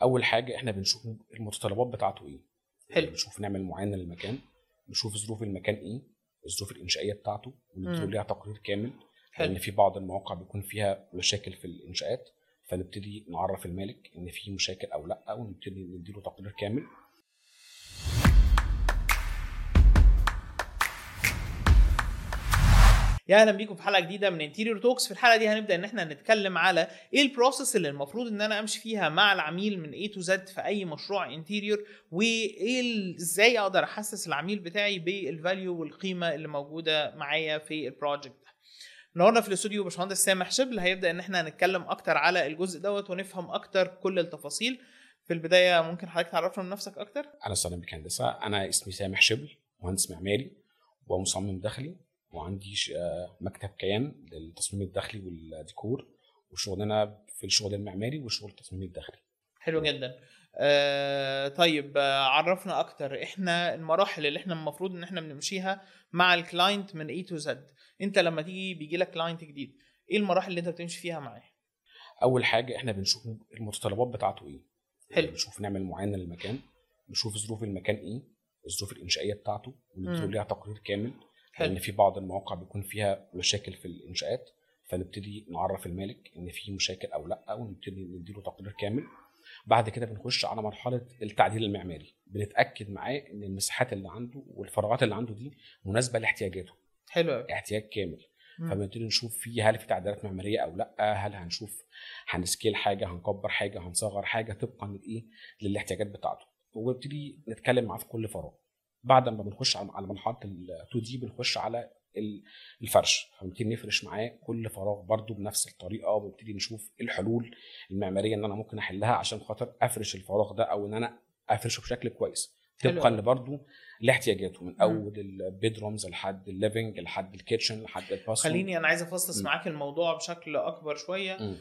اول حاجه احنا بنشوف المتطلبات بتاعته ايه حلو. بنشوف نعمل معاينه للمكان نشوف ظروف المكان ايه الظروف الانشائيه بتاعته مم. ونديله ليها تقرير كامل حلو. لان في بعض المواقع بيكون فيها مشاكل في الانشاءات فنبتدي نعرف المالك ان في مشاكل او لا ونبتدي نديله تقرير كامل يا اهلا بيكم في حلقه جديده من انتيريور توكس في الحلقه دي هنبدا ان احنا نتكلم على ايه البروسيس اللي المفروض ان انا امشي فيها مع العميل من A تو Z في اي مشروع انتيريور وايه ال- ازاي اقدر احسس العميل بتاعي بالفاليو والقيمه اللي موجوده معايا في البروجكت ده النهارده في الاستوديو باشمهندس سامح شبل هيبدا ان احنا نتكلم اكتر على الجزء دوت ونفهم اكتر كل التفاصيل في البدايه ممكن حضرتك تعرفنا من نفسك اكتر انا استاذ بك هندسه انا اسمي سامح شبل مهندس معماري ومصمم داخلي وعندي ش- آه، مكتب كيان للتصميم الداخلي والديكور وشغلنا في الشغل المعماري والشغل التصميمي الداخلي حلو جدا آه طيب آه عرفنا اكتر احنا المراحل اللي احنا المفروض ان احنا بنمشيها مع الكلاينت من A to Z انت لما تيجي بيجي لك كلاينت جديد ايه المراحل اللي انت بتمشي فيها معاه اول حاجه احنا بنشوف المتطلبات بتاعته ايه حلو. بنشوف نعمل معاينه للمكان نشوف ظروف المكان ايه الظروف الانشائيه بتاعته ونديله مم. ليها تقرير كامل حلو لان في بعض المواقع بيكون فيها مشاكل في الانشاءات فنبتدي نعرف المالك ان في مشاكل او لا ونبتدي نديله تقرير كامل بعد كده بنخش على مرحله التعديل المعماري بنتاكد معاه ان المساحات اللي عنده والفراغات اللي عنده دي مناسبه لاحتياجاته حلو قوي احتياج كامل فبنبتدي نشوف فيه هل في تعديلات معماريه او لا هل هنشوف هنسكيل حاجه هنكبر حاجه هنصغر حاجه طبقا لايه للاحتياجات بتاعته وبنبتدي نتكلم معاه في كل فراغ بعد ما بنخش على على مرحله ال 2 دي بنخش على ال- الفرش فبنبتدي نفرش معاه كل فراغ برضو بنفس الطريقه وبنبتدي نشوف إيه الحلول المعماريه اللي انا ممكن احلها عشان خاطر افرش الفراغ ده او ان انا افرشه بشكل كويس حلو طبقا أوي. لبرضو لاحتياجاته من اول البيدرومز لحد الليفنج لحد الكيتشن لحد الباث خليني انا عايز افصص مم. معاك الموضوع بشكل اكبر شويه مم.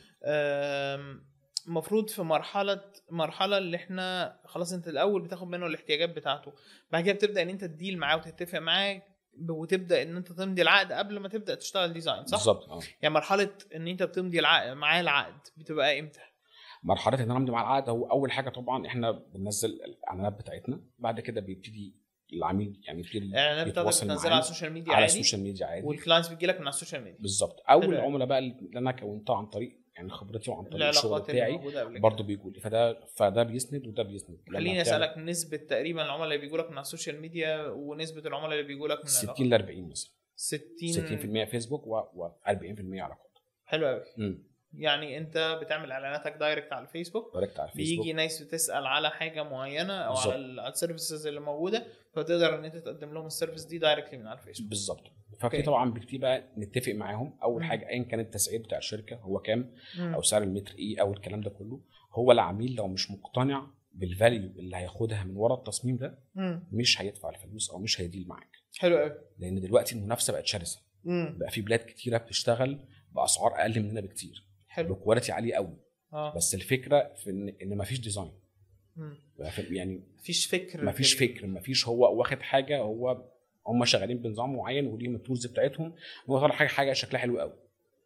آم، المفروض في مرحله مرحله اللي احنا خلاص انت الاول بتاخد منه الاحتياجات بتاعته بعد كده بتبدا ان انت تديل معاه وتتفق معاه وتبدا ان انت تمضي العقد قبل ما تبدا تشتغل ديزاين صح؟ بالظبط اه يعني مرحله ان انت بتمضي العقد معاه العقد بتبقى امتى؟ مرحله ان انا امضي مع العقد هو اول حاجه طبعا احنا بننزل الاعلانات بتاعتنا بعد كده بيبتدي العميل يعني يبتدي الاعلانات بتاعتك يتواصل بتنزلها معانا على السوشيال ميديا على عادي السوشيال ميديا عادي والكلاينتس بتجي لك من على السوشيال ميديا بالظبط حلو اول يعني. العملاء بقى اللي انا كونتها عن طريق يعني خبرتي وعن طريق الشغل العلاقات اللي بتاعي موجوده قبل كده. برضه بيجوا لي فده فده بيسند وده بيسند لما خليني بتعمل اسالك نسبه تقريبا العملاء اللي بيجوا لك من على السوشيال ميديا ونسبه العملاء اللي بيجوا لك من 60 ل 40 مثلا 60 60% فيسبوك و40% علاقات حلو قوي امم يعني انت بتعمل اعلاناتك دايركت على الفيسبوك دايركت على الفيسبوك بيجي ناس بتسال على حاجه معينه او بالظبط. على ال- على السيرفيسز اللي موجوده فتقدر ان انت تقدم لهم السيرفيس دي دايركتلي من على الفيسبوك بالظبط أوكي. ففي طبعا بنبتدي بقى نتفق معاهم اول مم. حاجه ايا كان التسعير بتاع الشركه هو كام مم. او سعر المتر ايه او الكلام ده كله هو العميل لو مش مقتنع بالفاليو اللي هياخدها من ورا التصميم ده مم. مش هيدفع الفلوس او مش هيديل معاك حلو قوي لان دلوقتي المنافسه بقت شرسه مم. بقى في بلاد كتيره بتشتغل باسعار اقل مننا بكتير حلو بكواليتي عاليه قوي اه بس الفكره في ان ان مفيش ديزاين مم. بقى في- يعني مفيش فكر مفيش في- فكر مفيش هو واخد حاجه هو هم شغالين بنظام معين وليهم التولز بتاعتهم هو طالع حاجه حاجه شكلها حلو قوي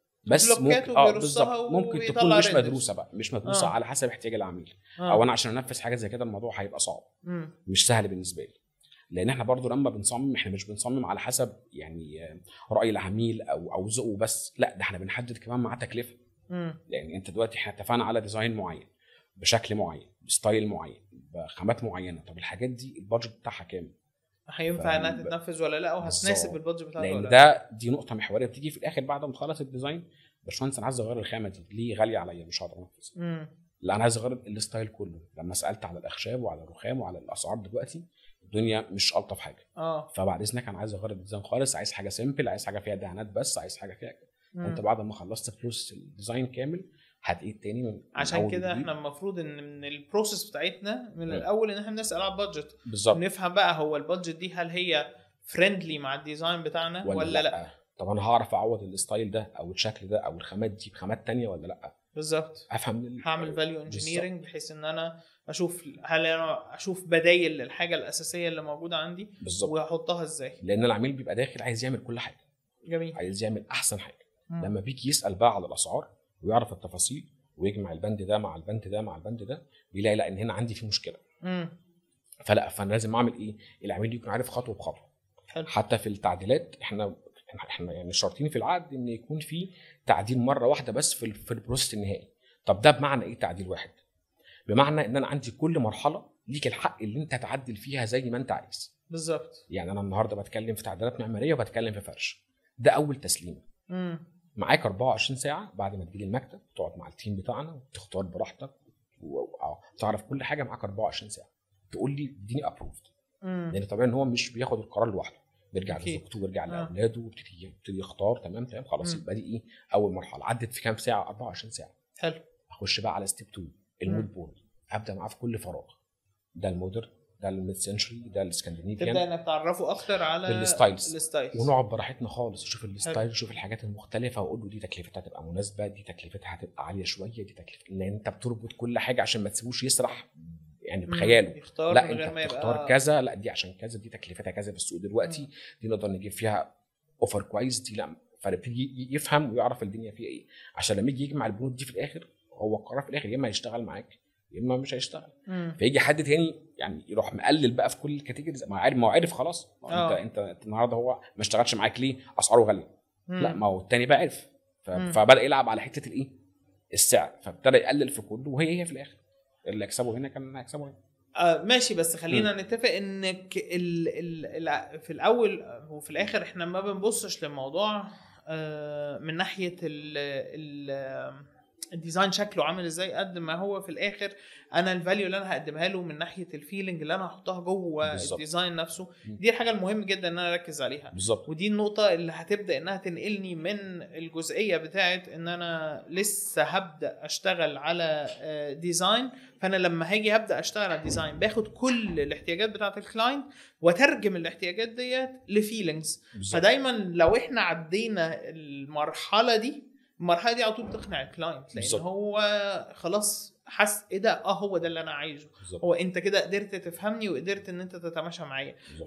بس بلوكات ممكن اه وبيرصها بالظبط ممكن ويطلع تكون مش renders. مدروسه بقى مش مدروسه آه. آه. على حسب احتياج العميل آه. او انا عشان انفذ حاجه زي كده الموضوع هيبقى صعب مم. مش سهل بالنسبه لي لان احنا برضو لما بنصمم احنا مش بنصمم على حسب يعني آه، راي العميل او او ذوقه بس لا ده احنا بنحدد كمان معاه تكلفه مم. لان انت دلوقتي احنا اتفقنا على ديزاين معين بشكل معين بستايل معين بخامات معينه طب الحاجات دي البادجت بتاعها كام هينفع انها فاهم؟ تتنفذ ولا لا وهتناسب بالظبط. البادجت بتاعته لان ولا لا ده دي نقطه محوريه بتيجي في الاخر بعد ما تخلص الديزاين باشمهندس انا عايز اغير الخامه دي ليه غاليه عليا مش هقدر انفذ مم. لا انا عايز اغير الستايل كله لما سالت على الاخشاب وعلى الرخام وعلى الاسعار دلوقتي الدنيا مش الطف حاجه اه فبعد اذنك انا عايز اغير الديزاين خالص عايز حاجه سيمبل عايز حاجه فيها دهانات بس عايز حاجه فيها كده مم. انت بعد ما خلصت فلوس الديزاين كامل هتعيد تاني من من عشان أول كده وجديد. احنا المفروض ان من البروسيس بتاعتنا من مم. الاول ان احنا بنسال على البادجت بالظبط ونفهم بقى هو البادجت دي هل هي فريندلي مع الديزاين بتاعنا ولا, ولا لا طب انا هعرف اعوض الستايل ده او الشكل ده او الخامات دي بخامات تانية ولا لا بالظبط افهم من ال- هعمل فاليو بالظبط. انجينيرنج بحيث ان انا اشوف هل انا اشوف بدايل للحاجه الاساسيه اللي موجوده عندي بالظبط واحطها ازاي لان العميل بيبقى داخل عايز يعمل كل حاجه جميل عايز يعمل احسن حاجه مم. لما بيجي يسال بقى على الاسعار ويعرف التفاصيل ويجمع البند ده مع البند ده مع البند ده بيلاقي لا ان هنا عندي في مشكله مم. فلا فانا لازم اعمل ايه؟ العميل يكون عارف خطوه بخطوه حلو حتى في التعديلات احنا احنا احنا يعني شرطين في العقد ان يكون في تعديل مره واحده بس في ال- في البروسيس النهائي طب ده بمعنى ايه تعديل واحد بمعنى ان انا عندي كل مرحله ليك الحق اللي انت تعدل فيها زي ما انت عايز بالظبط يعني انا النهارده بتكلم في تعديلات معماريه وبتكلم في فرش ده اول تسليمه مم. معاك 24 ساعه بعد ما تجي المكتب تقعد مع التيم بتاعنا وتختار براحتك وتعرف كل حاجه معاك 24 ساعه تقول لي اديني ابروفد مم. لان طبيعي ان هو مش بياخد القرار لوحده بيرجع أكيد. لزوجته ويرجع آه. لاولاده ويبتدي يبتدي يختار تمام تمام خلاص مم. يبقى دي ايه اول مرحله عدت في كام ساعه 24 ساعه حلو اخش بقى على ستيب 2 مم. المود بورد ابدا معاه في كل فراغ ده المودرن ده الميد سنشري ده الاسكندنافيان تبدا انك تعرفه اكتر على بالستايلز. الستايلز ونقعد براحتنا خالص نشوف الستايل نشوف الحاجات المختلفه واقول له دي تكلفتها هتبقى مناسبه دي تكلفتها هتبقى عاليه شويه دي تكلفه لان انت بتربط كل حاجه عشان ما تسيبوش يسرح يعني مم. بخياله يختار لا من انت غير ما بتختار يبقى كذا لا دي عشان كذا دي تكلفتها كذا في السوق دلوقتي مم. دي نقدر نجيب فيها اوفر كويس دي لا فيبتدي ي- يفهم ويعرف الدنيا فيها ايه عشان لما يجي يجمع البنود دي في الاخر هو القرار في الاخر يا اما هيشتغل معاك يا اما مش هيشتغل مم. فيجي حد تاني يعني يروح مقلل بقى في كل الكاتيجوريز ما هو عارف ما هو عارف خلاص ما هو آه. انت انت النهارده هو ما اشتغلش معاك ليه اسعاره غاليه مم. لا ما هو التاني بقى عرف ف- مم. فبدا يلعب على حته الايه السعر فابتدى يقلل في كله وهي هي في الاخر اللي يكسبه هنا كان هيكسبه هنا آه ماشي بس خلينا نتفق انك ال ال ال في الاول وفي الاخر احنا ما بنبصش للموضوع آه من ناحيه ال ال الديزاين شكله عامل ازاي قد ما هو في الاخر انا الفاليو اللي انا هقدمها له من ناحيه الفيلينج اللي انا هحطها جوه بالظبط. الديزاين نفسه مم. دي الحاجه المهم جدا ان انا اركز عليها بالظبط ودي النقطة اللي هتبدأ إنها تنقلني من الجزئية بتاعت إن أنا لسه هبدأ أشتغل على آه، ديزاين فأنا لما هاجي هبدأ أشتغل على ديزاين باخد كل الاحتياجات بتاعت الكلاينت وأترجم الاحتياجات ديت لفيلينجز بالظبط فدايما لو إحنا عدينا المرحلة دي المرحلة دي على طول بتقنع الكلاينت لأن بالظبط. هو خلاص حس إيه ده أه هو ده اللي أنا عايزه بالظبط هو أنت كده قدرت تفهمني وقدرت إن أنت تتماشى معايا بالظبط.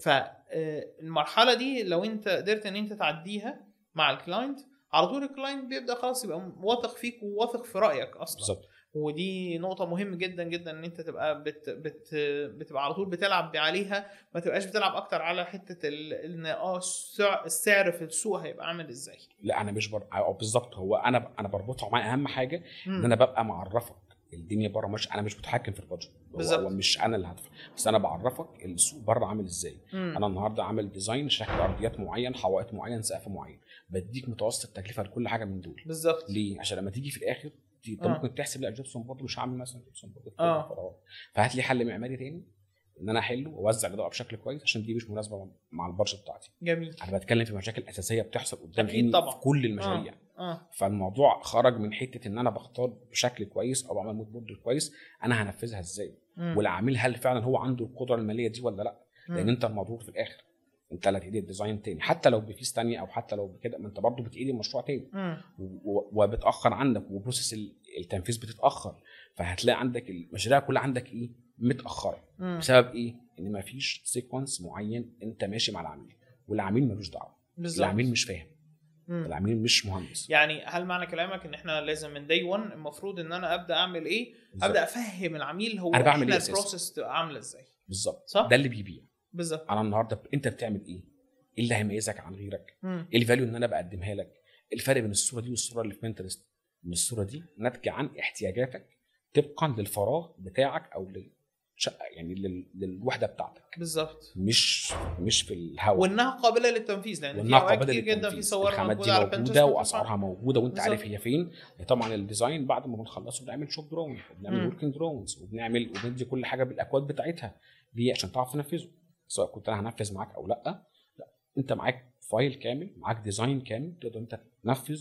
فالمرحله دي لو انت قدرت ان انت تعديها مع الكلاينت على طول الكلاينت بيبدا خلاص يبقى واثق فيك وواثق في رايك اصلا بالظبط ودي نقطه مهمه جدا جدا ان انت تبقى بت بت بتبقى على طول بتلعب عليها ما تبقاش بتلعب اكتر على حته ال- ان اه السع- السعر في السوق هيبقى عامل ازاي لا انا مش بر... أو بالظبط هو انا انا بربطها مع اهم حاجه ان مم. انا ببقى معرفك الدنيا بره مش انا مش متحكم في البادجت هو- بالظبط. هو مش انا اللي هدفع بس انا بعرفك السوق بره عامل ازاي مم. انا النهارده عامل ديزاين شكل ارضيات معين حوائط معين سقف معين بديك متوسط التكلفه لكل حاجه من دول بالظبط ليه عشان لما تيجي في الاخر دي- انت آه. ممكن تحسب لا جيبسون بورد مش هعمل مثلا جيبسون بورد في كل آه. الفراغات. فهات لي حل معماري تاني ان انا احله واوزع الاضاءه بشكل كويس عشان دي مش مناسبه مع البادجت بتاعتي جميل انا بتكلم في مشاكل اساسيه بتحصل قدام أكيد عيني طبعاً. في كل المشاريع اه فالموضوع خرج من حته ان انا بختار بشكل كويس او بعمل مود بورد كويس انا هنفذها ازاي مم. والعميل هل فعلا هو عنده القدره الماليه دي ولا لا لان مم. انت المضغوط في الاخر انت اللي هتعيد الديزاين تاني حتى لو بفيس تانية او حتى لو بكده ما انت برضه بتعيد المشروع تاني مم. و- و- وبتاخر عندك وبروسيس ال- التنفيذ بتتاخر فهتلاقي عندك المشاريع كلها عندك ايه متاخره مم. بسبب ايه ان مفيش سيكونس معين انت ماشي مع العميل والعميل ملوش دعوه بالظبط العميل مش فاهم مم. العميل مش مهندس يعني هل معنى كلامك ان احنا لازم من داي 1 المفروض ان انا ابدا اعمل ايه؟ بالظبط. ابدا افهم العميل هو أنا بعمل احنا إيه أساساً؟ البروسيس تبقى عامله ازاي بالظبط صح؟ ده اللي بيبيع بالظبط انا النهارده ب- انت بتعمل ايه؟ ايه اللي هيميزك عن غيرك؟ مم. ايه الفاليو ان انا بقدمها لك؟ الفرق بين الصوره دي والصوره اللي في بنترست ان الصوره دي ناتجه عن احتياجاتك طبقا للفراغ بتاعك او للشقه يعني لل- للوحده بتاعتك بالظبط مش مش في الهواء وانها قابله للتنفيذ لان في وانها اوقات قابله كتير جدا في للتنفيذ صور الخامات دي موجوده على موجوده بنترست واسعارها موجوده وانت بالظبط. عارف هي فين طبعا الديزاين بعد ما بنخلصه بنعمل شوب دراون وبنعمل مم. وركينج دراونز وبنعمل وبندي كل حاجه بالاكواد بتاعتها ليه عشان تعرف تنفذه سواء كنت انا هنفذ معاك او لا لا انت معاك فايل كامل معاك ديزاين كامل تقدر انت تنفذ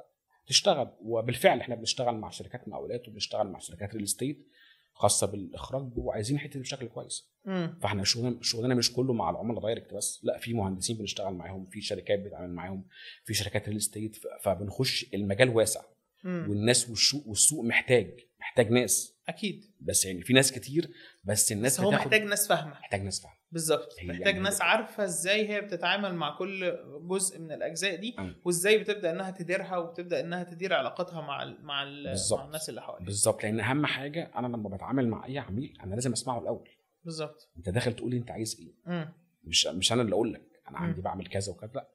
وتشتغل وبالفعل احنا بنشتغل مع شركات مقاولات وبنشتغل مع شركات ريل استيت خاصه بالاخراج وعايزين الحته دي بشكل كويس مم. فاحنا شغلنا شغلنا مش كله مع العملاء دايركت بس لا في مهندسين بنشتغل معاهم في شركات بنتعامل معاهم في شركات ريل استيت ف- فبنخش المجال واسع مم. والناس والسوق والسوق محتاج محتاج ناس اكيد بس يعني في ناس كتير بس الناس بس هو بتاخد- محتاج ناس فاهمه محتاج ناس فاهمه بالظبط هي محتاج يعني ناس هي- عارفه ازاي هي بتتعامل مع كل جزء من الاجزاء دي أم. وازاي بتبدا انها تديرها وبتبدا انها تدير علاقتها مع ال مع, ال بالظبط. مع الناس اللي حواليها بالظبط لان اهم حاجه انا لما بتعامل مع اي عميل انا لازم اسمعه الاول بالظبط انت داخل تقول لي انت عايز ايه مم. مش مش انا اللي اقول لك انا مم. عندي بعمل كذا وكذا لا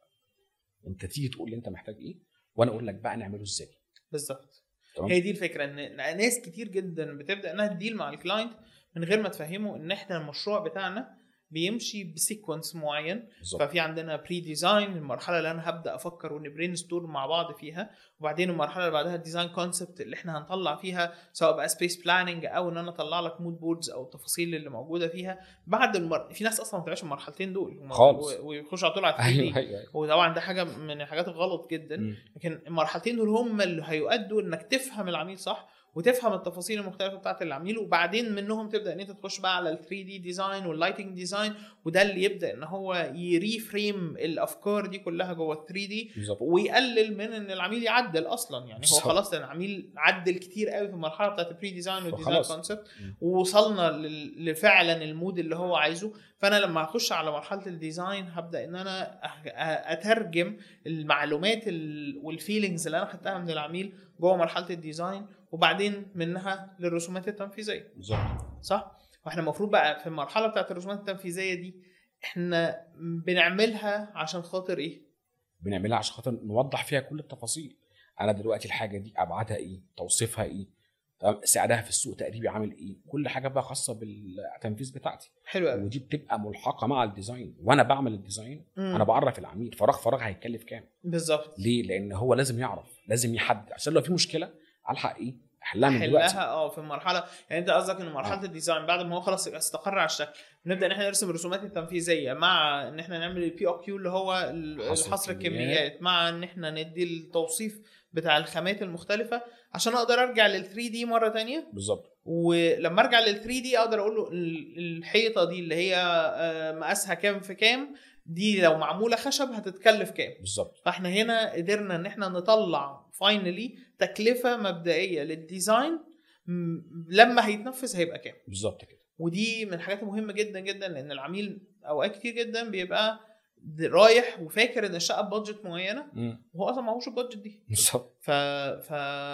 انت تيجي تقول لي انت محتاج ايه وانا اقول لك بقى نعمله ازاي بالظبط تمام هي دي الفكره ان ناس كتير جدا بتبدا انها تديل مع الكلاينت من غير ما تفهمه ان احنا المشروع بتاعنا بيمشي بسيكونس معين بالظبط ففي عندنا بري ديزاين المرحله اللي انا هبدا افكر ونبرين ستورم مع بعض فيها وبعدين المرحله اللي بعدها الديزاين كونسبت اللي احنا هنطلع فيها سواء بقى سبيس بلاننج او ان انا اطلع لك مود بوردز او التفاصيل اللي موجوده فيها بعد المر... في ناس اصلا ما بتعيش المرحلتين دول وما- خالص. و- ويخشوا على طول على 3 ايوه دي ايوه أيوة. وطبعا ده حاجه من الحاجات الغلط جدا مم. لكن المرحلتين دول هم اللي هيؤدوا انك تفهم العميل صح وتفهم التفاصيل المختلفه بتاعت العميل وبعدين منهم تبدا ان انت تخش بقى على ال 3 دي ديزاين واللايتنج ديزاين وده اللي يبدا ان هو يريفريم الافكار دي كلها جوه ال 3 دي بالظبط ويقلل من ان العميل يعدل اصلا يعني هو بالظبط. خلاص لان العميل عدل كتير قوي في المرحله بتاعت البري ديزاين والديزاين فخلاص. كونسبت مم. ووصلنا لل- لفعلا المود اللي هو عايزه فانا لما اخش على مرحله الديزاين هبدا ان انا أه- أ- اترجم المعلومات ال- والفيلينجز اللي انا خدتها من العميل جوه مرحله الديزاين وبعدين منها للرسومات التنفيذيه بالظبط صح واحنا المفروض بقى في المرحله بتاعت الرسومات التنفيذيه دي احنا بنعملها عشان خاطر ايه بنعملها عشان خاطر نوضح فيها كل التفاصيل انا دلوقتي الحاجه دي ابعادها ايه توصيفها ايه تمام سعرها في السوق تقريبي عامل ايه كل حاجه بقى خاصه بالتنفيذ بتاعتي حلو قوي ودي بتبقى ملحقه مع الديزاين وانا بعمل الديزاين انا بعرف العميل فراغ فراغ هيتكلف كام بالظبط ليه لان هو لازم يعرف لازم يحدد عشان لو في مشكله الحق ايه احلها من دلوقتي حلها اه في المرحله يعني انت قصدك ان مرحله آه. الديزاين بعد ما هو خلاص استقر على الشكل نبدا ان احنا نرسم الرسومات التنفيذيه مع ان احنا نعمل البي او كيو اللي هو ال- حصر حصر الكميات. الكميات مع ان احنا ندي التوصيف بتاع الخامات المختلفه عشان اقدر ارجع لل 3 دي مره تانية بالظبط ولما ارجع لل 3 دي اقدر اقول له ال- الحيطه دي اللي هي آه، مقاسها كام في كام دي لو معموله خشب هتتكلف كام بالظبط فاحنا هنا قدرنا ان احنا نطلع فاينلي تكلفه مبدئيه للديزاين م- لما هيتنفذ هيبقى كام بالظبط كده ودي من الحاجات المهمه جدا جدا لان العميل اوقات كتير جدا بيبقى د- رايح وفاكر ان الشقه بادجت معينه مم. وهو اصلا معهوش البادجت دي بالظبط ف ف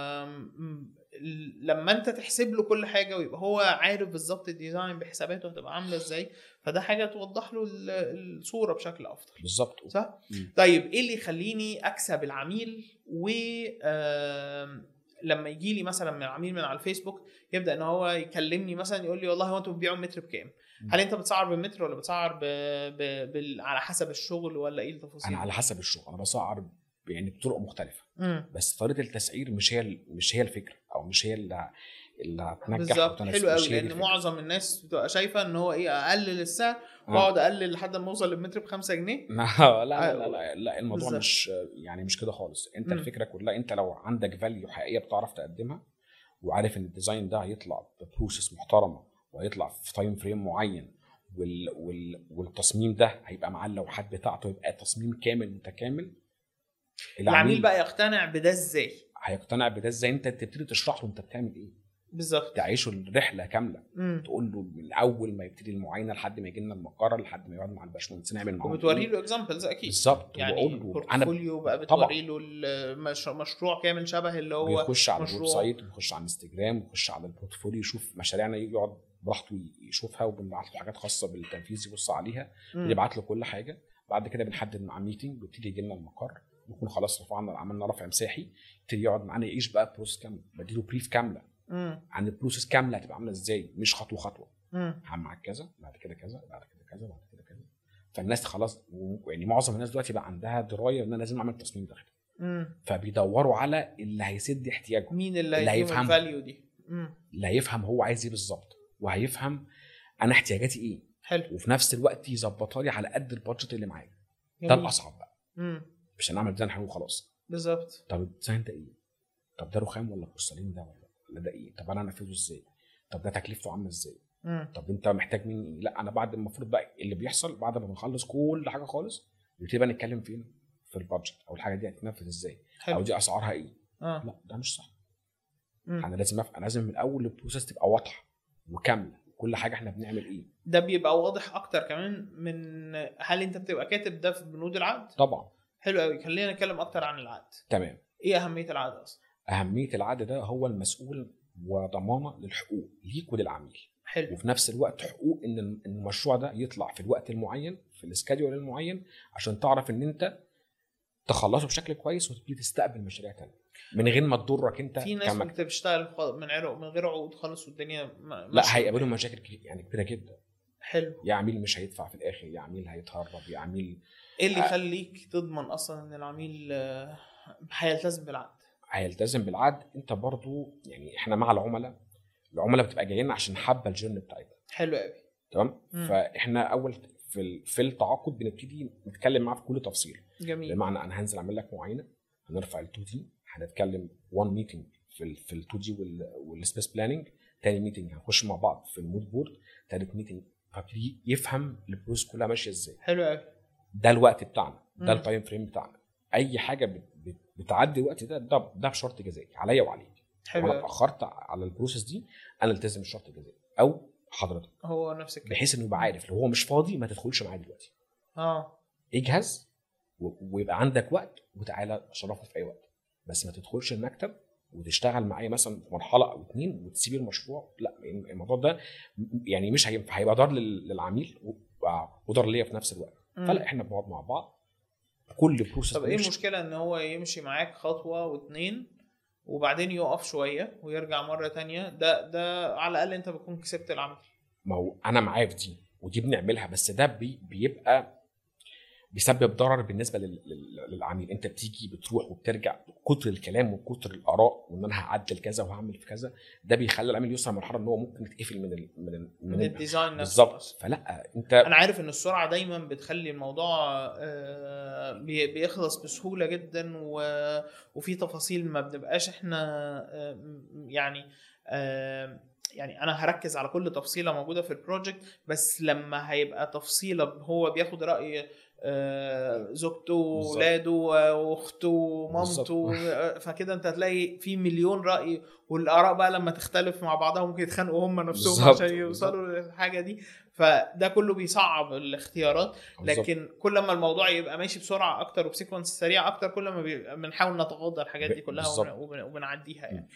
م- لما انت تحسب له كل حاجه ويبقى هو عارف بالظبط الديزاين بحساباته هتبقى عامله ازاي فده حاجه توضح له ال- الصوره بشكل افضل بالظبط صح؟ مم. طيب ايه اللي يخليني اكسب العميل و آم، لما يجي لي مثلا من عميل من على الفيسبوك يبدا ان هو يكلمني مثلا يقول لي والله هو انتوا بتبيعوا المتر بكام؟ هل انت بتسعر بالمتر ولا بتسعر ب... ب... بال... على حسب الشغل ولا ايه التفاصيل؟ انا على حسب الشغل انا بسعر يعني بطرق مختلفه مم. بس طريقه التسعير مش هي مش هي الفكره او مش هي اللي اللي هتنجح بالظبط وتنافس. حلو مش قوي هي دي لان الفكرة. معظم الناس بتبقى شايفه ان هو ايه اقلل السعر آه. واقعد اقلل لحد ما اوصل للمتر ب 5 جنيه لا لا لا, آه، لا, لا الموضوع بالظبط. مش يعني مش كده خالص انت مم. الفكره كلها انت لو عندك فاليو حقيقيه بتعرف تقدمها وعارف ان الديزاين ده هيطلع ببروسيس محترمه وهيطلع في تايم فريم معين وال وال والتصميم ده هيبقى معاه اللوحات بتاعته يبقى تصميم كامل متكامل العميل بقى يقتنع بده ازاي؟ هيقتنع بده ازاي انت تبتدي تشرح له انت بتعمل ايه بالظبط تعيشه الرحله كامله مم. تقول له من اول ما يبتدي المعاينه لحد ما يجي لنا المقر لحد ما يقعد مع الباشمهندس نعمل معاه وبتوري له اكزامبلز اكيد بالظبط يعني وبقول له انا بورتفوليو بقى طبعا. بتوري له المش- مشروع كامل شبه اللي هو بيخش على مشروع. الويب سايت ويخش على الانستجرام ويخش على البورتفوليو يشوف مشاريعنا يقعد براحته يشوفها وبنبعت له حاجات خاصه بالتنفيذ يبص عليها مم. بنبعت له كل حاجه بعد كده بنحدد معاه ميتنج ويبتدي يجي لنا المقر نكون خلاص رفعنا عملنا رفع مساحي يبتدي يقعد معانا يعيش بقى بروسيس كامله بديله بريف كامله مم. عن البروسيس كامله هتبقى عامله ازاي مش خطوه خطوه مم. هعمل معاك كذا بعد كده كذا بعد كده كذا بعد كده كذا فالناس خلاص و- يعني معظم الناس دلوقتي بقى عندها درايه ان انا لازم اعمل تصميم داخلي مم. فبيدوروا على اللي هيسد احتياجهم مين اللي, اللي هيديهم هيفهم. الفاليو دي مم. اللي هيفهم هو عايز ايه بالظبط وهيفهم انا احتياجاتي ايه حلو وفي نفس الوقت يظبطها لي على قد البادجت اللي معايا ده جميل. الاصعب بقى مم. مش هنعمل ديزاين حلو وخلاص بالظبط طب الديزاين ده ايه طب ده رخام ولا بورسلين ده ولا ولا ده ايه طب انا انفذه ازاي طب ده تكلفته عامله ازاي مم. طب انت محتاج مني ايه لا انا بعد المفروض بقى اللي بيحصل بعد ما بنخلص كل حاجه خالص نبتدي بقى نتكلم فين في البادجت او الحاجه دي هتتنفذ ازاي او حلو دي اسعارها ايه اه لا ده مش صح مم. انا لازم أف... انا لازم من الاول البروسيس تبقى واضحه وكامله كل حاجه احنا بنعمل ايه ده بيبقى واضح اكتر كمان من هل انت بتبقى كاتب ده في بنود العقد طبعا حلو قوي خلينا نتكلم اكتر عن العقد تمام ايه اهميه العقد اصلا اهميه العقد ده هو المسؤول وضمانه للحقوق ليك وللعميل حلو وفي نفس الوقت حقوق ان إن المشروع ده يطلع في الوقت المعين في السكادول المعين عشان تعرف ان انت تخلصه بشكل كويس وتبتدي تستقبل مشاريع تانية من غير ما تضرك انت في ناس كمكتب. ممكن بتشتغل خ- من عرق من غير عقود خالص والدنيا ما- لا ماشية. هيقابلهم مشاكل كتير- يعني كبيره جدا حلو يا عميل مش هيدفع في الاخر يا عميل هيتهرب يا عميل ايه اللي آه. يخليك تضمن اصلا ان العميل آه، هيلتزم بالعقد هيلتزم بالعقد انت برضو يعني احنا مع العملاء العملاء بتبقى جايين عشان حابه الجيرني بتاعتنا حلو قوي تمام مم. فاحنا اول في ال- في التعاقد بنبتدي نتكلم معاه في كل تفصيل جميل بمعنى انا هنزل اعمل لك معاينه هنرفع ال 2 دي هنتكلم 1 ميتنج في ال في ال 2 دي والسبيس بلاننج تاني ميتنج هنخش مع بعض في المود بورد تالت ميتنج فابتدي يفهم البروس كلها ماشيه ازاي حلو قوي ده الوقت بتاعنا مم. ده التايم فريم بتاعنا اي حاجه بت- بت- بتعدي الوقت ده ده, ده بشرط جزائي عليا وعليك حلو وانا قوي اتاخرت على البروسيس دي انا التزم الشرط الجزائي او حضرتك هو نفس الكلام بحيث انه يبقى عارف لو هو مش فاضي ما تدخلش معاه دلوقتي اه اجهز و- ويبقى عندك وقت وتعالى شرفني في اي وقت بس ما تدخلش المكتب وتشتغل معايا مثلا في مرحله او اتنين وتسيب المشروع لا الموضوع ده م- يعني مش هينفع هيبقى ضار لل- للعميل و- وضار ليا في نفس الوقت مم. فلا احنا بنقعد مع بعض كل بروسيس طب ايه بنمشي- المشكله ان هو يمشي معاك خطوه واتنين وبعدين يقف شويه ويرجع مره تانية ده ده على الاقل انت بتكون كسبت العميل ما هو انا معاه في دي ودي بنعملها بس ده بي بيبقى بيسبب ضرر بالنسبه لل- لل- للعميل انت بتيجي بتروح وبترجع كتر الكلام وكتر الاراء وان انا هعدل كذا وهعمل في كذا ده بيخلي العميل يوصل لمرحله ان هو ممكن يتقفل من ال من ال من من ال الديزاين نفسه بالظبط أصلاً. فلا انت انا عارف ان السرعه دايما بتخلي الموضوع آه، بي- بيخلص بسهوله جدا و- وفي تفاصيل ما بنبقاش احنا آه، م- يعني آه، يعني انا هركز على كل تفصيله موجوده في البروجكت بس لما هيبقى تفصيله هو بياخد راي آه، زوجته بالظبط. واولاده واخته ومامته بالظبط. آه، فكده انت هتلاقي في مليون راي والاراء بقى لما تختلف مع بعضها ممكن يتخانقوا هم نفسهم بالظبط. عشان يوصلوا للحاجه دي فده كله بيصعب الاختيارات بالظبط. لكن كل ما الموضوع يبقى ماشي بسرعه اكتر وبسيكونس سريع اكتر كل ما بيبقى بنحاول نتغاضى الحاجات دي ب- كلها بالظبط. وبن- وبن- وبنعديها يعني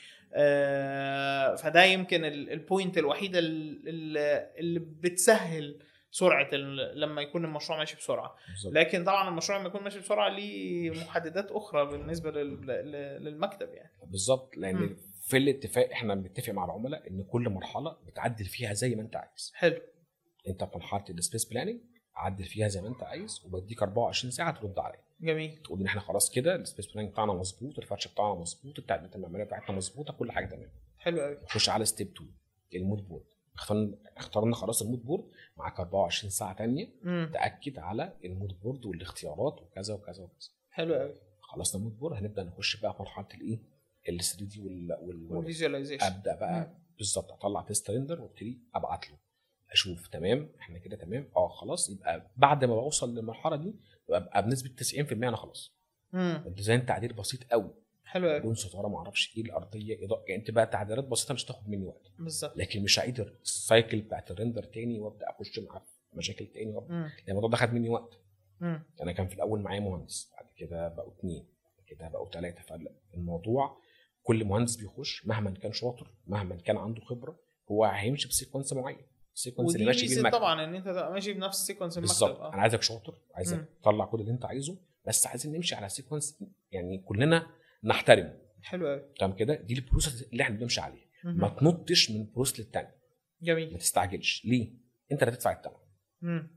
آه فده يمكن ال- البوينت الوحيده ال- ال- اللي بتسهل سرعه ال- لما يكون المشروع ماشي بسرعه بالظبط. لكن طبعا المشروع لما يكون ماشي بسرعه ليه محددات اخرى بالنسبه لل- لل- للمكتب يعني بالظبط لان مم. في الاتفاق احنا بنتفق مع العملاء ان كل مرحله بتعدل فيها زي ما انت عايز حلو انت في مرحله السبيس بلاننج عدل فيها زي ما انت عايز وبديك 24 ساعه ترد عليا جميل تقول ان احنا خلاص كده السبيس بلاننج بتاعنا مظبوط الفرش بتاعنا مظبوط التعديلات المعماريه بتاعتنا مظبوطه كل حاجه تمام حلو قوي نخش على ستيب 2 المود بورد اخترنا اخترنا خلاص المود بورد معاك 24 ساعه تانية امم تاكد على المود بورد والاختيارات وكذا وكذا وكذا حلو قوي خلصنا المود بورد هنبدا نخش بقى في مرحله الايه ال 3 دي وال, وال... والفيجواليزيشن ابدا بقى بالظبط اطلع تيست ريندر وابتدي ابعت له اشوف تمام احنا كده تمام اه خلاص يبقى بعد ما بوصل للمرحله دي ببقى بنسبه 90% انا خلاص امم الديزاين تعديل بسيط قوي حلو قوي لون ستاره ما اعرفش ايه الارضيه اضاءه يعني انت بقى تعديلات بسيطه مش هتاخد مني وقت بالظبط لكن مش هعيد السايكل بتاعت الريندر تاني وابدا اخش معاه في مشاكل تاني وابدا امم يعني الموضوع ده خد مني وقت امم انا كان في الاول معايا مهندس بعد كده بقوا اثنين بعد كده بقوا ثلاثه فالموضوع كل مهندس بيخش مهما كان شاطر مهما كان عنده خبره هو هيمشي بسيكونس معين السيكونس اللي ودي ماشي بيه ميزه المكتب طبعا ان انت تبقى ماشي بنفس سيكونس المكتب بالظبط اه انا عايزك شاطر عايزك مم. تطلع كل اللي انت عايزه بس عايزين نمشي على سيكونس يعني كلنا نحترم حلو قوي تمام كده دي البروسيس اللي احنا بنمشي عليها مهم. ما تنطش من بروسيس للتاني ما جميل تستعجلش ليه انت اللي هتدفع الثمن مم.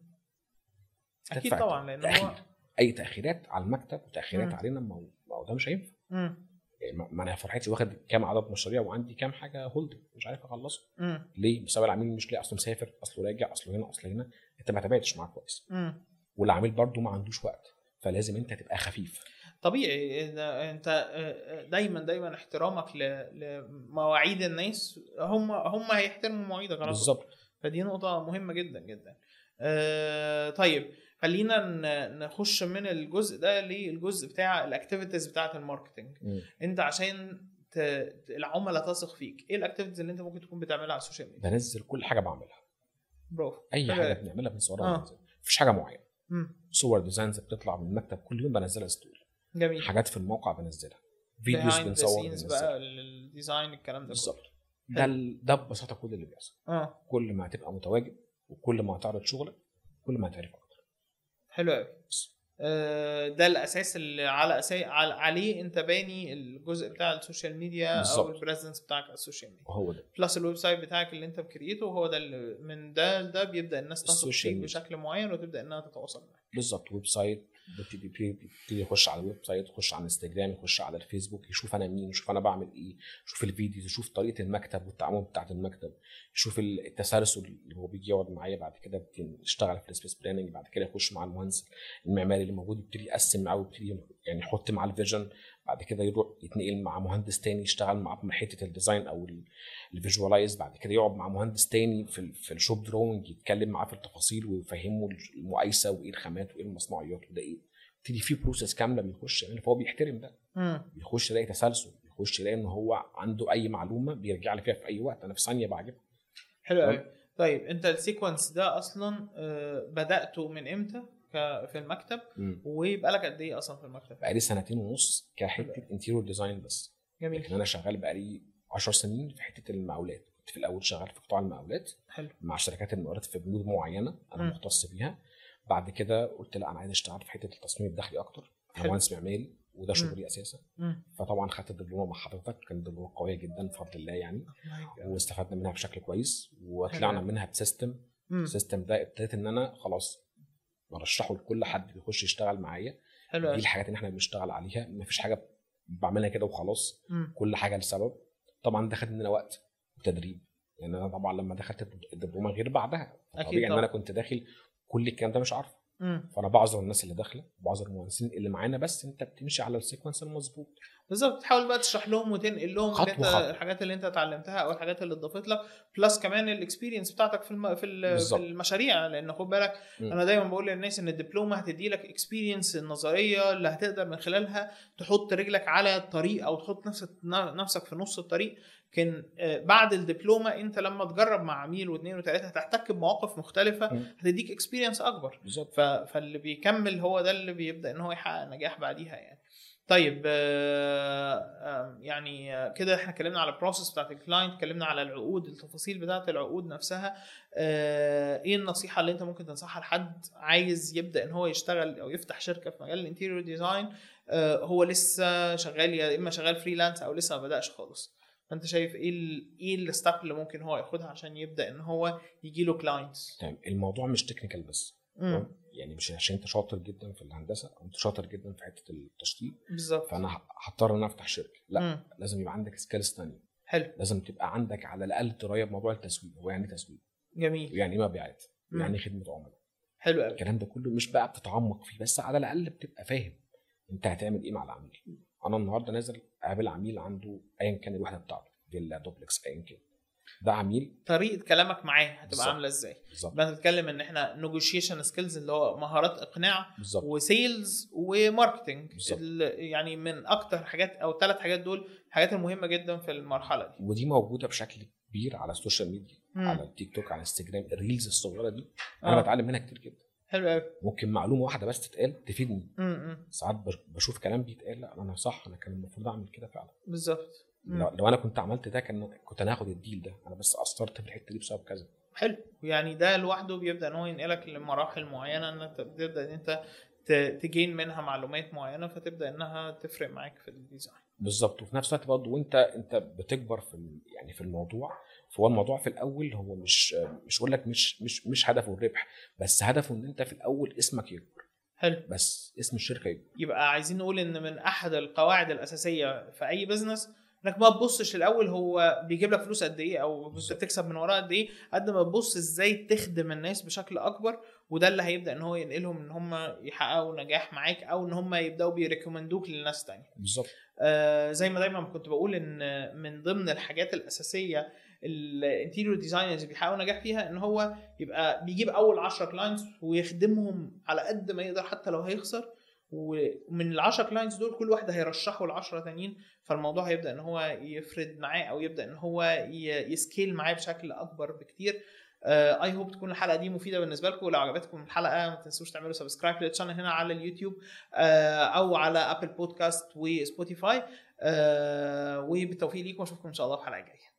اكيد تدفع طبعا لان هو تأخير. اي تاخيرات على المكتب وتاخيرات مم. علينا ما هو ما هو ده مش هينفع مم. يعني ما ما انا فرحتي واخد كام عدد مشاريع وعندي كام حاجه هولد مش عارف اخلصه مم. ليه؟ بسبب العميل مش لاقي اصله مسافر اصله راجع اصله هنا اصله هنا انت ما تابعتش معاه كويس مم. والعميل برده ما عندوش وقت فلازم انت تبقى خفيف طبيعي إذا انت دايما دايما احترامك ل- لمواعيد الناس هم هم هيحترموا مواعيدك على طول. بالظبط فدي نقطة مهمة جدا جدا. آه طيب خلينا ن- نخش من الجزء ده للجزء بتاع الاكتيفيتيز بتاعة الماركتنج. مم. انت عشان ت... العملاء تثق فيك، ايه الاكتيفيتيز اللي انت ممكن تكون بتعملها على السوشيال ميديا؟ بنزل كل حاجه بعملها برافو اي حلو حاجه أوي. بنعملها بنصورها آه. وبننزلها مفيش حاجه معينه مم. صور ديزاينز بتطلع من المكتب كل يوم بنزلها ستوري جميل حاجات في الموقع بنزلها فيديوز behind the بنصور scenes بنزلها بقى الديزاين الكلام ده بالظبط كله ده ال- ده ببساطه كل اللي بيحصل اه كل ما هتبقى متواجد وكل ما هتعرض شغلك كل ما هتعرف اكتر حلو قوي بس. آه، ده الاساس اللي على اساس عليه انت باني الجزء بتاع السوشيال ميديا او بالظبط. البريزنس بتاعك على السوشيال ميديا وهو ده بلس الويب سايت بتاعك اللي انت مكريته هو ده اللي من ده لده بيبدا الناس تثق السوشيال فيك ميديا. بشكل معين وتبدا انها تتواصل معاك بالظبط ويب سايت بيبتدي بيبتدي يخش على الويب سايت يخش على الانستجرام يخش على الفيسبوك يشوف انا مين يشوف انا بعمل ايه يشوف الفيديوز يشوف طريقه المكتب والتعامل بتاعت المكتب يشوف التسلسل اللي هو بيجي يقعد معايا بعد كده يشتغل في السبيس بلاننج بعد كده يخش مع المهندس المعماري اللي موجود يبتدي يقسم معاه ويبتدي يعني يحط معاه الفيجن بعد كده يروح يتنقل مع مهندس تاني يشتغل معاه من حته الديزاين او الفيجوالايز بعد كده يقعد مع مهندس تاني في ال في الشوب دروينج يتكلم معاه في التفاصيل ويفهمه المقايسه وايه الخامات وايه المصنوعيات وده ايه يبتدي في بروسيس كامله بيخش يعني فهو بيحترم ده مم. بيخش يلاقي تسلسل بيخش يلاقي ان هو عنده اي معلومه بيرجع لي فيها في اي وقت انا في ثانيه بعجبها حلو تمام. قوي طيب انت السيكونس ده اصلا آه، بداته من امتى ك- في المكتب ويبقى لك قد ايه اصلا في المكتب بقالي سنتين ونص كحته انتيريور ديزاين بس جميل لكن انا شغال بقالي 10 سنين في حته المقاولات كنت في الاول شغال في قطاع المقاولات حلو مع شركات المقاولات في بنود معينه انا مم. مختص بيها بعد كده قلت لا انا عايز اشتغل في حته التصميم الداخلي اكتر انا حلو. مهندس معماري وده مم. شغلي اساسا مم. فطبعا خدت الدبلومه مع حضرتك كانت دبلومه قويه جدا بفضل الله يعني واستفدنا منها بشكل كويس وطلعنا حلو. منها بسيستم مم. السيستم ده ابتديت ان انا خلاص برشحه لكل حد بيخش يشتغل معايا حلو دي قوي الحاجات اللي احنا بنشتغل عليها مفيش حاجه بعملها كده وخلاص مم. كل حاجه لسبب طبعا ده خد مننا وقت وتدريب يعني انا طبعا لما دخلت الدبلومه غير بعدها أكيد طبيعي ان طبعا. انا كنت داخل كل الكلام ده مش عارفه مم. فانا بعذر الناس اللي داخله بعذر المهندسين اللي معانا بس انت بتمشي على السيكونس المظبوط بالظبط تحاول بقى تشرح لهم وتنقل لهم اللي خطوة انت خطوة. الحاجات اللي انت اتعلمتها او الحاجات اللي اتضافت لك بلس كمان الاكسبيرينس بتاعتك في الم... في, ال... في بالظبط. المشاريع لان خد بالك مم. انا دايما بقول للناس ان الدبلومه هتدي لك اكسبيرينس النظريه اللي هتقدر من خلالها تحط رجلك على الطريق او تحط نفسك نفسك في نص الطريق لكن آه، بعد الدبلومه انت لما تجرب مع عميل واثنين وثلاثه هتحتك بمواقف مختلفه مم. هتديك اكسبيرينس اكبر بالظبط ف... فاللي بيكمل هو ده اللي بيبدا ان هو يحقق نجاح بعديها يعني طيب آه، آه، يعني آه، كده احنا اتكلمنا على البروسيس بتاعت الكلاينت اتكلمنا على العقود التفاصيل بتاعت العقود نفسها آه، ايه النصيحه اللي انت ممكن تنصحها لحد عايز يبدا ان هو يشتغل او يفتح شركه في مجال الانتيريور ديزاين هو لسه شغال يا اما شغال فريلانس او لسه ما بداش خالص فانت شايف ايه ال ايه الستاب اللي ممكن هو ياخدها عشان يبدا ان هو يجي له كلاينتس تمام الموضوع مش تكنيكال بس تمام؟ يعني مش عشان انت شاطر جدا في الهندسه او انت شاطر جدا في حته التشطيب بالظبط فانا ه- هضطر ان انا افتح شركه لا مم. لازم يبقى عندك سكيلز ثانيه حلو لازم تبقى عندك على الاقل درايه بموضوع التسويق هو يعني إيه تسويق جميل ويعني ايه مبيعات مم. ويعني ايه خدمه عملاء حلو قوي الكلام ده كله مش بقى بتتعمق فيه بس على الاقل بتبقى فاهم انت هتعمل ايه مع العميل انا النهارده نازل اقابل عميل عنده ايا كان الوحده بتاعته فيلا دوبلكس ايا كان ده عميل طريقه كلامك معاه هتبقى بالظبط. عامله ازاي بالظبط يبقى انت بتتكلم ان احنا نيجوشيشن سكيلز اللي هو مهارات اقناع بالظبط وسيلز وماركتنج بالظبط. ال- يعني من اكتر حاجات او ثلاث حاجات دول الحاجات المهمه جدا في المرحله دي ودي موجوده بشكل كبير على السوشيال ميديا مم. على التيك توك على الانستجرام الريلز الصغيره دي انا آه. بتعلم منها كتير جدا حلو قوي ممكن معلومه واحده بس تتقال تفيدني امم ساعات بش- بشوف كلام بيتقال لا انا صح انا كان المفروض اعمل كده فعلا بالظبط مم. لو, لو انا كنت عملت ده كان كنت انا هاخد الديل ده انا بس قصرت في الحته دي بسبب كذا حلو يعني ده لوحده بيبدا ان هو ينقلك لمراحل معينه ان انت بتبدا ان انت ت- تجين منها معلومات معينه فتبدا انها تفرق معاك في الديزاين بالظبط وفي نفس الوقت برضه وانت انت بتكبر في ال- يعني في الموضوع فهو الموضوع في الاول هو مش مش اقول لك مش مش مش هدفه الربح بس هدفه ان انت في الاول اسمك يكبر حلو بس اسم الشركه يكبر يبقى عايزين نقول ان من احد القواعد الاساسيه في اي بزنس انك ما تبصش الاول هو بيجيب لك فلوس قد ايه او انت بالظبط. بتكسب من وراه قد ايه قد ما تبص ازاي تخدم الناس بشكل اكبر وده اللي هيبدا ان هو ينقلهم ان هم يحققوا نجاح معاك او ان هم يبداوا بيريكومندوك للناس تانية بالظبط آه زي ما دايما كنت بقول ان من ضمن الحاجات الاساسيه الانتيريور ديزاينرز بيحققوا نجاح فيها ان هو يبقى بيجيب اول 10 كلاينتس ويخدمهم على قد ما يقدر حتى لو هيخسر ومن ال 10 كلاينتس دول كل واحد هيرشحه ل 10 تانيين فالموضوع هيبدا ان هو يفرد معاه او يبدا ان هو ي- يسكيل معاه بشكل اكبر بكتير اي هوب تكون الحلقه دي مفيده بالنسبه لكم ولو عجبتكم الحلقه ما تنسوش تعملوا سبسكرايب للشانل هنا على اليوتيوب آه، او على ابل بودكاست وسبوتيفاي آه، وبالتوفيق ليكم اشوفكم ان شاء الله في الحلقه الجايه